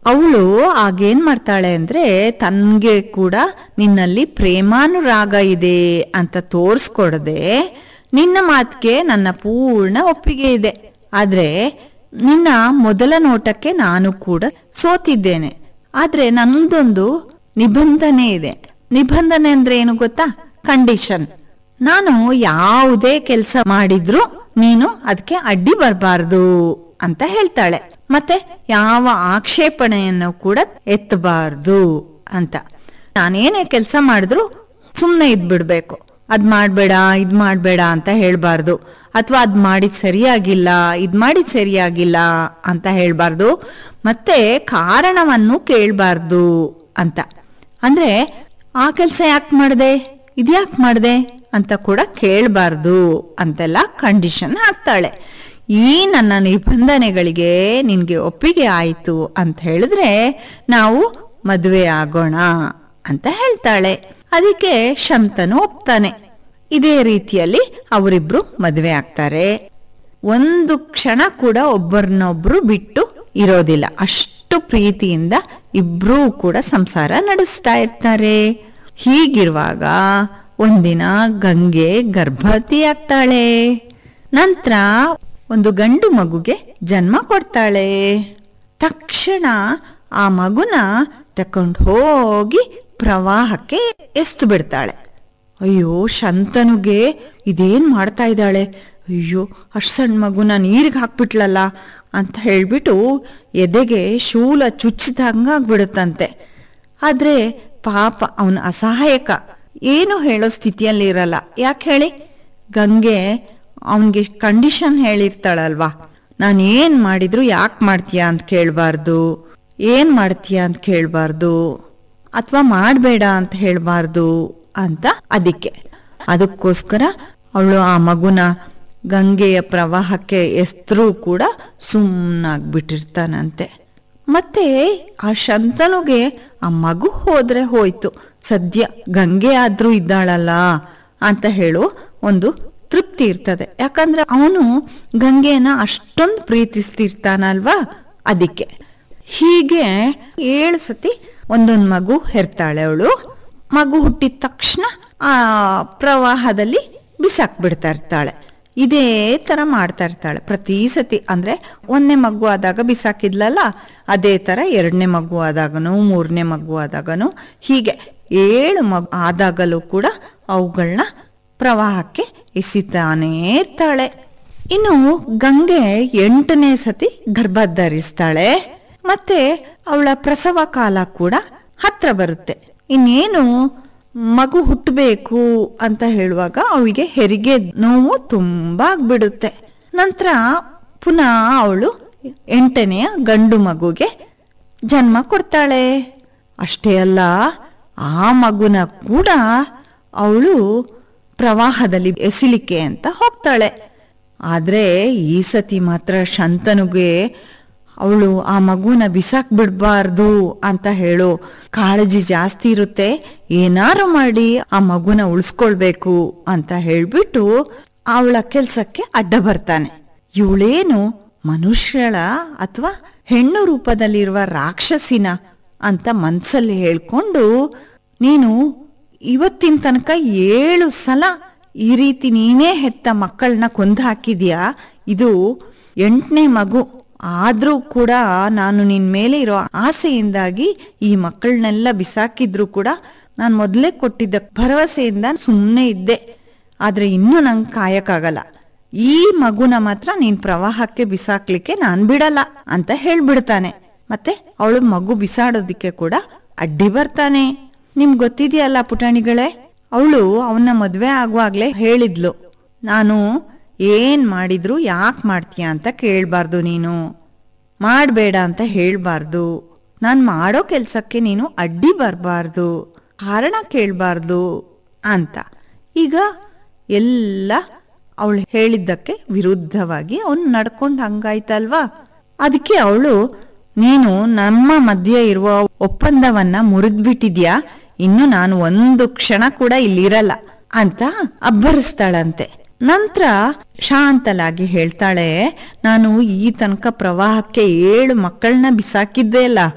ಅವಳು ಆಗೇನ್ ಮಾಡ್ತಾಳೆ ಅಂದ್ರೆ ತನ್ಗೆ ಕೂಡ ನಿನ್ನಲ್ಲಿ ಪ್ರೇಮಾನುರಾಗ ಇದೆ ಅಂತ ತೋರ್ಸ್ಕೊಡದೆ ನಿನ್ನ ಮಾತಿಗೆ ನನ್ನ ಪೂರ್ಣ ಒಪ್ಪಿಗೆ ಇದೆ ಆದ್ರೆ ನಿನ್ನ ಮೊದಲ ನೋಟಕ್ಕೆ ನಾನು ಕೂಡ ಸೋತಿದ್ದೇನೆ ಆದ್ರೆ ನಂದೊಂದು ನಿಬಂಧನೆ ಇದೆ ನಿಬಂಧನೆ ಅಂದ್ರೆ ಏನು ಗೊತ್ತಾ ಕಂಡೀಷನ್ ನಾನು ಯಾವುದೇ ಕೆಲಸ ಮಾಡಿದ್ರು ನೀನು ಅದಕ್ಕೆ ಅಡ್ಡಿ ಬರಬಾರ್ದು ಅಂತ ಹೇಳ್ತಾಳೆ ಮತ್ತೆ ಯಾವ ಆಕ್ಷೇಪಣೆಯನ್ನು ಕೂಡ ಎತ್ತಬಾರ್ದು ಅಂತ ನಾನೇನೇ ಕೆಲಸ ಮಾಡಿದ್ರು ಸುಮ್ಮನೆ ಇದ್ಬಿಡ್ಬೇಕು ಅದ್ ಮಾಡ್ಬೇಡ ಇದ್ ಮಾಡ್ಬೇಡ ಅಂತ ಹೇಳ್ಬಾರ್ದು ಅಥವಾ ಅದ್ ಮಾಡಿದ್ ಸರಿಯಾಗಿಲ್ಲ ಇದ್ ಮಾಡಿದ್ ಸರಿಯಾಗಿಲ್ಲ ಅಂತ ಹೇಳ್ಬಾರ್ದು ಮತ್ತೆ ಕಾರಣವನ್ನು ಕೇಳ್ಬಾರ್ದು ಅಂತ ಅಂದ್ರೆ ಆ ಕೆಲಸ ಯಾಕೆ ಮಾಡ್ದೆ ಇದ್ಯಾಕ್ ಮಾಡ್ದೆ ಅಂತ ಕೂಡ ಕೇಳಬಾರ್ದು ಅಂತೆಲ್ಲ ಕಂಡೀಷನ್ ಹಾಕ್ತಾಳೆ ಈ ನನ್ನ ನಿಬಂಧನೆಗಳಿಗೆ ನಿನ್ಗೆ ಒಪ್ಪಿಗೆ ಆಯ್ತು ಅಂತ ಹೇಳಿದ್ರೆ ನಾವು ಮದುವೆ ಆಗೋಣ ಅಂತ ಹೇಳ್ತಾಳೆ ಅದಕ್ಕೆ ಶಂತನು ಒಪ್ತಾನೆ ಇದೇ ರೀತಿಯಲ್ಲಿ ಅವರಿಬ್ರು ಮದುವೆ ಆಗ್ತಾರೆ ಒಂದು ಕ್ಷಣ ಕೂಡ ಒಬ್ಬರನ್ನೊಬ್ರು ಬಿಟ್ಟು ಇರೋದಿಲ್ಲ ಅಷ್ಟು ಪ್ರೀತಿಯಿಂದ ಇಬ್ರೂ ಕೂಡ ಸಂಸಾರ ನಡೆಸ್ತಾ ಇರ್ತಾರೆ ಹೀಗಿರುವಾಗ ಒಂದಿನ ಗಂಗೆ ಗರ್ಭವತಿ ಆಗ್ತಾಳೆ ನಂತರ ಒಂದು ಗಂಡು ಮಗುಗೆ ಜನ್ಮ ಕೊಡ್ತಾಳೆ ತಕ್ಷಣ ಆ ಮಗುನ ತಕೊಂಡು ಹೋಗಿ ಪ್ರವಾಹಕ್ಕೆ ಎಸ್ತು ಬಿಡ್ತಾಳೆ ಅಯ್ಯೋ ಶಂತನುಗೆ ಇದೇನ್ ಮಾಡ್ತಾ ಇದ್ದಾಳೆ ಅಯ್ಯೋ ಅಷ್ಟು ಸಣ್ಣ ಮಗುನ ನೀರಿಗೆ ಹಾಕ್ಬಿಟ್ಲಲ್ಲ ಅಂತ ಹೇಳ್ಬಿಟ್ಟು ಎದೆಗೆ ಶೂಲ ಚುಚ್ಚಿದಂಗಾಗ್ಬಿಡುತ್ತಂತೆ ಆದ್ರೆ ಪಾಪ ಅವನ ಅಸಹಾಯಕ ಏನು ಹೇಳೋ ಸ್ಥಿತಿಯಲ್ಲಿ ಇರಲ್ಲ ಯಾಕೆ ಹೇಳಿ ಗಂಗೆ ಅವನ್ಗೆ ಕಂಡೀಷನ್ ಹೇಳಿರ್ತಾಳಲ್ವಾ ನಾನು ಏನ್ ಮಾಡಿದ್ರು ಯಾಕೆ ಮಾಡ್ತೀಯಾ ಅಂತ ಕೇಳಬಾರ್ದು ಏನ್ ಮಾಡ್ತೀಯಾ ಅಂತ ಕೇಳಬಾರ್ದು ಅಥವಾ ಮಾಡಬೇಡ ಅಂತ ಹೇಳ್ಬಾರ್ದು ಅಂತ ಅದಕ್ಕೆ ಅದಕ್ಕೋಸ್ಕರ ಅವಳು ಆ ಮಗುನ ಗಂಗೆಯ ಪ್ರವಾಹಕ್ಕೆ ಎಸ್ತರೂ ಕೂಡ ಸುಮ್ಮನಾಗ್ಬಿಟ್ಟಿರ್ತಾನಂತೆ ಮತ್ತೆ ಆ ಶಂತನುಗೆ ಆ ಮಗು ಹೋದ್ರೆ ಹೋಯ್ತು ಸದ್ಯ ಗಂಗೆ ಆದ್ರೂ ಇದ್ದಾಳಲ್ಲ ಅಂತ ಹೇಳು ಒಂದು ತೃಪ್ತಿ ಇರ್ತದೆ ಯಾಕಂದ್ರೆ ಅವನು ಗಂಗೆನ ಅಷ್ಟೊಂದು ಪ್ರೀತಿಸ್ತಿರ್ತಾನಲ್ವಾ ಅದಕ್ಕೆ ಹೀಗೆ ಏಳು ಸತಿ ಒಂದೊಂದು ಮಗು ಹೆರ್ತಾಳೆ ಅವಳು ಮಗು ಹುಟ್ಟಿದ ತಕ್ಷಣ ಆ ಪ್ರವಾಹದಲ್ಲಿ ಬಿಸಾಕ್ ಬಿಡ್ತಾ ಇರ್ತಾಳೆ ಇದೇ ತರ ಮಾಡ್ತಾ ಇರ್ತಾಳೆ ಪ್ರತಿ ಸತಿ ಅಂದ್ರೆ ಒಂದನೇ ಮಗು ಆದಾಗ ಬಿಸಾಕಿದ್ಲಲ್ಲ ಅದೇ ತರ ಎರಡನೇ ಮಗು ಆದಾಗನು ಮೂರನೇ ಮಗು ಆದಾಗನು ಹೀಗೆ ಏಳು ಮಗು ಆದಾಗಲೂ ಕೂಡ ಅವುಗಳನ್ನ ಪ್ರವಾಹಕ್ಕೆ ಎಸಿತಾನೇ ಇರ್ತಾಳೆ ಇನ್ನು ಗಂಗೆ ಎಂಟನೇ ಸತಿ ಗರ್ಭ ಧರಿಸ್ತಾಳೆ ಮತ್ತೆ ಅವಳ ಪ್ರಸವ ಕಾಲ ಕೂಡ ಹತ್ರ ಬರುತ್ತೆ ಇನ್ನೇನು ಮಗು ಹುಟ್ಟಬೇಕು ಅಂತ ಹೇಳುವಾಗ ಅವಳಿಗೆ ಹೆರಿಗೆ ನೋವು ತುಂಬಾ ಆಗ್ಬಿಡುತ್ತೆ ನಂತರ ಪುನಃ ಅವಳು ಎಂಟನೆಯ ಗಂಡು ಮಗುಗೆ ಜನ್ಮ ಕೊಡ್ತಾಳೆ ಅಷ್ಟೇ ಅಲ್ಲ ಆ ಮಗುನ ಕೂಡ ಅವಳು ಪ್ರವಾಹದಲ್ಲಿ ಎಸಿಲಿಕ್ಕೆ ಅಂತ ಹೋಗ್ತಾಳೆ ಆದ್ರೆ ಈ ಸತಿ ಮಾತ್ರ ಶಂತನುಗೆ ಅವಳು ಆ ಮಗುನ ಬಿಸಾಕ್ ಬಿಡ್ಬಾರ್ದು ಅಂತ ಹೇಳು ಕಾಳಜಿ ಜಾಸ್ತಿ ಇರುತ್ತೆ ಏನಾರು ಮಾಡಿ ಆ ಮಗುನ ಉಳಿಸ್ಕೊಳ್ಬೇಕು ಅಂತ ಹೇಳ್ಬಿಟ್ಟು ಅವಳ ಕೆಲ್ಸಕ್ಕೆ ಅಡ್ಡ ಬರ್ತಾನೆ ಇವಳೇನು ಮನುಷ್ಯಳ ಅಥವಾ ಹೆಣ್ಣು ರೂಪದಲ್ಲಿರುವ ರಾಕ್ಷಸಿನ ಅಂತ ಮನ್ಸಲ್ಲಿ ಹೇಳ್ಕೊಂಡು ನೀನು ಇವತ್ತಿನ ತನಕ ಏಳು ಸಲ ಈ ರೀತಿ ನೀನೇ ಹೆತ್ತ ಮಕ್ಕಳನ್ನ ಕೊಂದು ಹಾಕಿದ್ಯಾ ಇದು ಎಂಟನೇ ಮಗು ಆದ್ರೂ ಕೂಡ ನಾನು ನಿನ್ ಮೇಲೆ ಇರೋ ಆಸೆಯಿಂದಾಗಿ ಈ ಮಕ್ಕಳನ್ನೆಲ್ಲ ಬಿಸಾಕಿದ್ರು ಕೂಡ ನಾನು ಮೊದಲೇ ಕೊಟ್ಟಿದ್ದ ಭರವಸೆಯಿಂದ ಸುಮ್ಮನೆ ಇದ್ದೆ ಆದ್ರೆ ಇನ್ನೂ ನಂಗೆ ಕಾಯಕ್ಕಾಗಲ್ಲ ಈ ಮಗುನ ಮಾತ್ರ ನೀನ್ ಪ್ರವಾಹಕ್ಕೆ ಬಿಸಾಕ್ಲಿಕ್ಕೆ ನಾನ್ ಬಿಡಲ್ಲ ಅಂತ ಹೇಳ್ಬಿಡ್ತಾನೆ ಮತ್ತೆ ಅವಳು ಮಗು ಬಿಸಾಡೋದಿಕ್ಕೆ ಕೂಡ ಅಡ್ಡಿ ಬರ್ತಾನೆ ನಿಮ್ ಗೊತ್ತಿದೆಯಲ್ಲ ಪುಟಾಣಿಗಳೇ ಅವಳು ಅವನ ಮದ್ವೆ ಆಗುವಾಗ್ಲೇ ಹೇಳಿದ್ಲು ನಾನು ಏನ್ ಮಾಡಿದ್ರು ಯಾಕೆ ಮಾಡ್ತೀಯ ಅಂತ ಕೇಳ್ಬಾರ್ದು ನೀನು ಮಾಡಬೇಡ ಅಂತ ಹೇಳ್ಬಾರ್ದು ನಾನು ಮಾಡೋ ಕೆಲ್ಸಕ್ಕೆ ನೀನು ಅಡ್ಡಿ ಬರಬಾರ್ದು ಕಾರಣ ಕೇಳಬಾರ್ದು ಅಂತ ಈಗ ಎಲ್ಲ ಅವಳು ಹೇಳಿದ್ದಕ್ಕೆ ವಿರುದ್ಧವಾಗಿ ಅವನು ನಡ್ಕೊಂಡು ಹಂಗಾಯ್ತಲ್ವಾ ಅದಕ್ಕೆ ಅವಳು ನೀನು ನಮ್ಮ ಮಧ್ಯೆ ಇರುವ ಒಪ್ಪಂದವನ್ನ ಮುರಿದ್ಬಿಟ್ಟಿದ್ಯಾ ಇನ್ನು ನಾನು ಒಂದು ಕ್ಷಣ ಕೂಡ ಇಲ್ಲಿರಲ್ಲ ಅಂತ ಅಬ್ಬರಿಸ್ತಾಳಂತೆ ನಂತರ ಶಾಂತಲಾಗಿ ಹೇಳ್ತಾಳೆ ನಾನು ಈ ತನಕ ಪ್ರವಾಹಕ್ಕೆ ಏಳು ಮಕ್ಕಳನ್ನ ಬಿಸಾಕಿದ್ದೆ ಅಲ್ಲ